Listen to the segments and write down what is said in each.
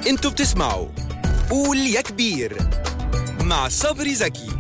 انتوا بتسمعوا قول يا كبير مع صبري زكي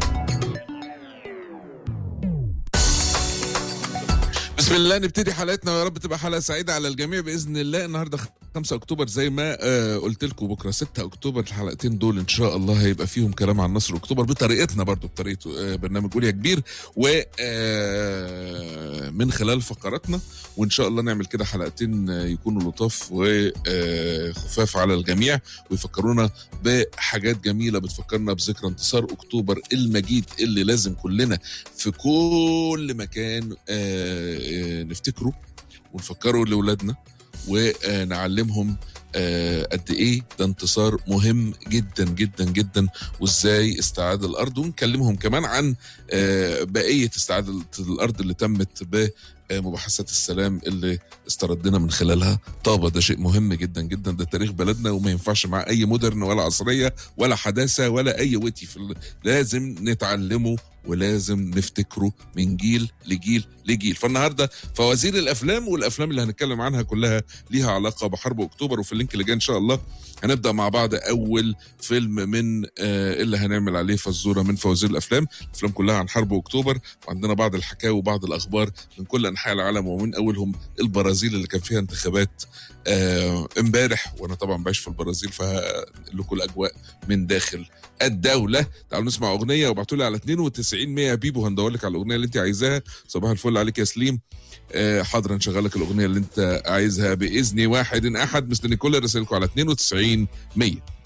بسم الله نبتدي حلقتنا ويا رب تبقى حلقه سعيده على الجميع باذن الله النهارده 5 اكتوبر زي ما آه قلت لكم بكره 6 اكتوبر الحلقتين دول ان شاء الله هيبقى فيهم كلام عن نصر اكتوبر بطريقتنا برضو بطريقه آه برنامج قول يا كبير و آه من خلال فقراتنا وان شاء الله نعمل كده حلقتين آه، يكونوا لطاف وخفاف على الجميع ويفكرونا بحاجات جميله بتفكرنا بذكرى انتصار اكتوبر المجيد اللي لازم كلنا في كل مكان آه، آه، نفتكره ونفكره لاولادنا ونعلمهم آه، قد ايه ده انتصار مهم جدا جدا جدا وازاي استعاد الارض ونكلمهم كمان عن آه، بقيه استعاده الارض اللي تمت بمباحثات السلام اللي استردنا من خلالها طابة ده شيء مهم جدا جدا ده تاريخ بلدنا وما ينفعش مع اي مودرن ولا عصريه ولا حداثه ولا اي وتي في ال- لازم نتعلمه ولازم نفتكره من جيل لجيل لجيل فالنهارده فوازير الافلام والافلام اللي هنتكلم عنها كلها ليها علاقه بحرب اكتوبر وفي اللينك اللي جاي ان شاء الله هنبدا مع بعض اول فيلم من آه، اللي هنعمل عليه فزوره من فوازير الافلام الافلام كلها عن حرب اكتوبر وعندنا بعض الحكاوي وبعض الاخبار من كل انحاء العالم ومن اولهم البرازيل اللي كان فيها انتخابات آه، امبارح وانا طبعا بعيش في البرازيل فهنقل لكم الاجواء من داخل الدوله تعالوا نسمع اغنيه وابعتوا لي على 92 100 بيبو هندور لك على الاغنيه اللي انت عايزاها صباح الفل عليك يا سليم آه، حاضر نشغل لك الاغنيه اللي انت عايزها باذن واحد احد مستني كل رسائلكم على 92 100